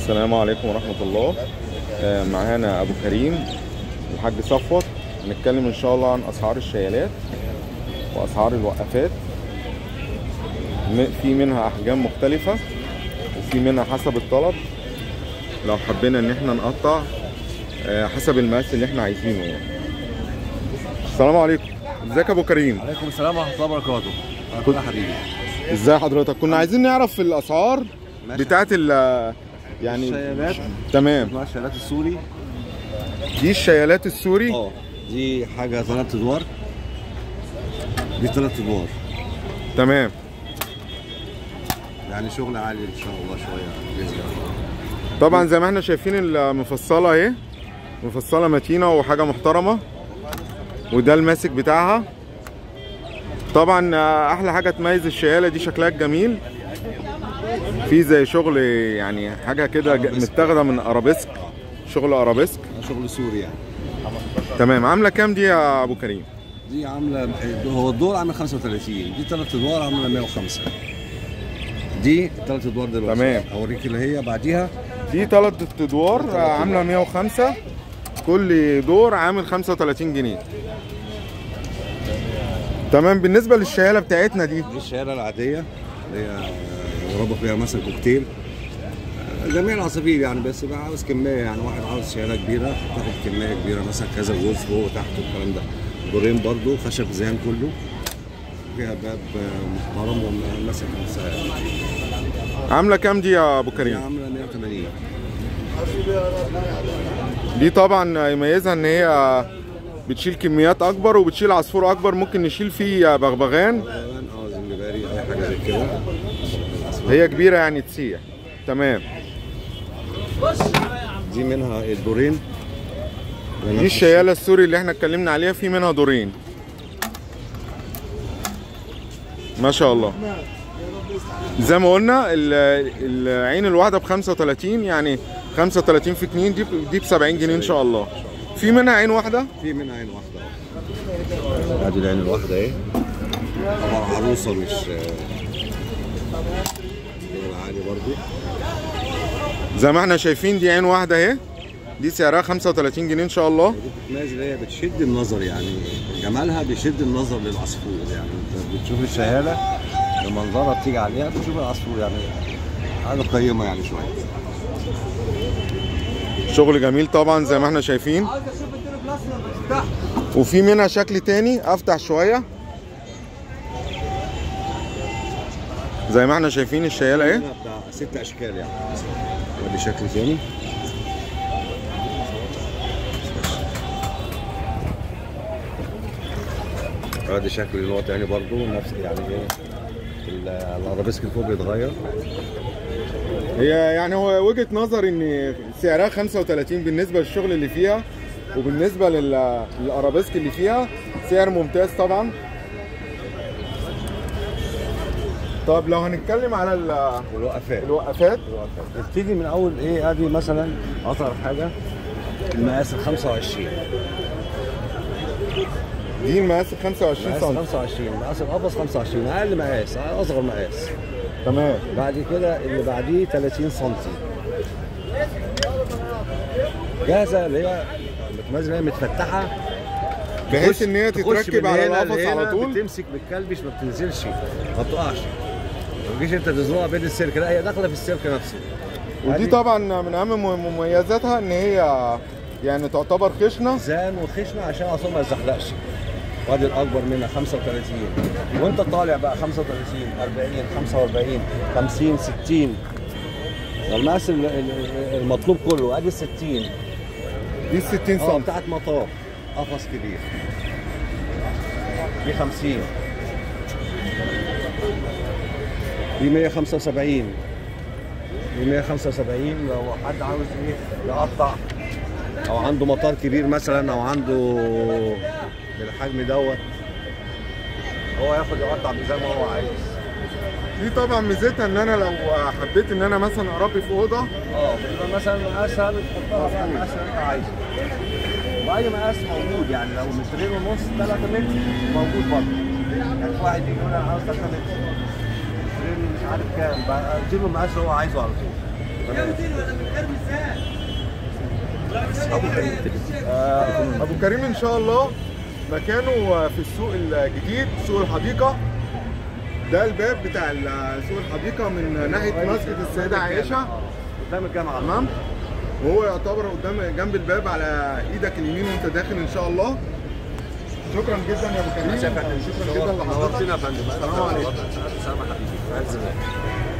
السلام عليكم ورحمة الله آه، معانا أبو كريم الحاج صفوت هنتكلم إن شاء الله عن أسعار الشيالات وأسعار الوقفات م- في منها أحجام مختلفة وفي منها حسب الطلب لو حبينا إن احنا نقطع آه، حسب المقاس اللي احنا عايزينه يعني السلام عليكم ازيك يا أبو كريم عليكم السلام ورحمه الله وبركاته كنت- يا حبيبي ازاي حضرتك كنا عايزين نعرف الأسعار ماشي. بتاعت ال يعني الشيالات تمام اسمها الشيالات السوري دي الشيالات السوري اه دي حاجه ثلاث ادوار دي ثلاث ادوار تمام يعني شغل عالي ان شاء الله شويه باذن الله طبعا زي ما احنا شايفين المفصله اهي مفصله متينه وحاجه محترمه وده الماسك بتاعها طبعا آه، احلى حاجه تميز الشياله دي شكلها الجميل في زي شغل يعني حاجه كده ج- أرابيسك. متاخده من ارابيسك شغل ارابيسك ده شغل سوري يعني تمام عامله كام دي يا ابو كريم دي عامله هو الدور عامل 35 دي ثلاث ادوار عامله 105 دي ثلاث ادوار دلوقتي تمام. اوريك اللي هي بعديها دي ثلاث ادوار آه، عامله 105 كل دور عامل 35 جنيه تمام بالنسبه للشياله بتاعتنا دي دي الشياله العاديه اللي هي ربط فيها مثلا كوكتيل جميع العصافير يعني بس بقى عاوز كميه يعني واحد عاوز شياله كبيره تاخد كميه كبيره مثلا كذا جزء فوق وتحت والكلام ده دورين برضو خشب زان كله فيها باب محترم وماسك نفسها عامله كام دي يا ابو دي كريم عامله 180 دي طبعا يميزها ان هي بتشيل كميات اكبر وبتشيل عصفور اكبر ممكن نشيل فيه بغبغان غالبا اه زنجباري اي حاجه زي كده هي كبيره يعني تسيح تمام دي منها الدورين دي الشياله السوري اللي احنا اتكلمنا عليها في منها دورين ما شاء الله زي ما قلنا ال- العين الواحده ب 35 يعني 35 في 2 دي ب- دي ب 70 جنيه ان شاء الله في منها عين واحده في منها عين واحده اه ادي العين الواحده اهي طبعا عروسه مش شغل عالي برضو زي ما احنا شايفين دي عين واحده اهي دي سعرها 35 جنيه ان شاء الله ودي بتتميز اللي هي بتشد النظر يعني جمالها بيشد النظر للعصفور يعني انت بتشوف الشهاله بمنظرها بتيجي عليها بتشوف العصفور يعني حاجه قيمه يعني شويه شغل جميل طبعا زي ما احنا شايفين وفي منها شكل تاني افتح شويه زي ما احنا شايفين الشياله اهي منها بتاع ست اشكال يعني ودي شكل ثاني ادي شكل اللي هو تاني برضو نفس يعني ايه ال- الارابيسك فوق بيتغير هي يعني هو وجهه نظر ان سعرها 35 بالنسبه للشغل اللي فيها وبالنسبه لل- للارابيسك اللي فيها سعر ممتاز طبعا طب لو هنتكلم على ال- والوقفات الوقفات نبتدي من اول ايه ادي مثلا اصغر حاجه المقاس ال 25 دي المقاس 25 مقاس سم 25 مقاس القفص 25 اقل مقاس اصغر مقاس تمام بعد كده اللي بعديه 30 سم جاهزه اللي هي متميزه اللي هي متفتحه بحيث تخش- ان هي تخش تتركب من على هنا القفص لهنا، على طول بتمسك بالكلبش ما بتنزلش ما بتقعش ما تجيش انت تزنقها بين السلك لا هي داخله في السلك نفسه ودي هذه طبعا من اهم مميزاتها ان هي يعني تعتبر خشنه زان وخشنه عشان اصلا ما يزحلقش وادي الاكبر منها 35 وانت طالع بقى 35 40 45 50 60 المقاس ال- ال- المطلوب كله ادي 60 دي 60 اه سم بتاعت مطار قفص كبير دي 50 دي 175 دي 175 لو حد عاوز ايه يقطع او عنده مطار كبير مثلا او عنده بالحجم دوت هو ياخد يقطع زي ما هو عايز دي طبعا ميزتها ان انا لو حبيت ان انا مثلا اربي في اوضه اه بيبقى مثلا مقاسها بتحطها بقى المقاس اللي انت عايزه واي مقاس موجود يعني لو مترين ونص 3 متر موجود برضه يعني في واحد يجي يقول انا عاوز 3 متر مترين مش عارف كام بقى اديله المقاس اللي هو عايزه على طول آه، ابو كريم ان شاء الله مكانه في السوق الجديد سوق الحديقه ده الباب بتاع ال- سوق الحديقه من ناحيه مسجد السيده عائشه قدام الجامعه تمام وهو يعتبر قدام جنب الباب على ايدك اليمين وانت داخل ان شاء الله شكرا جدا يا ابو كريم شكرا جدا لحضرتك نورتنا يا فندم السلام عليكم سلام يا حبيبي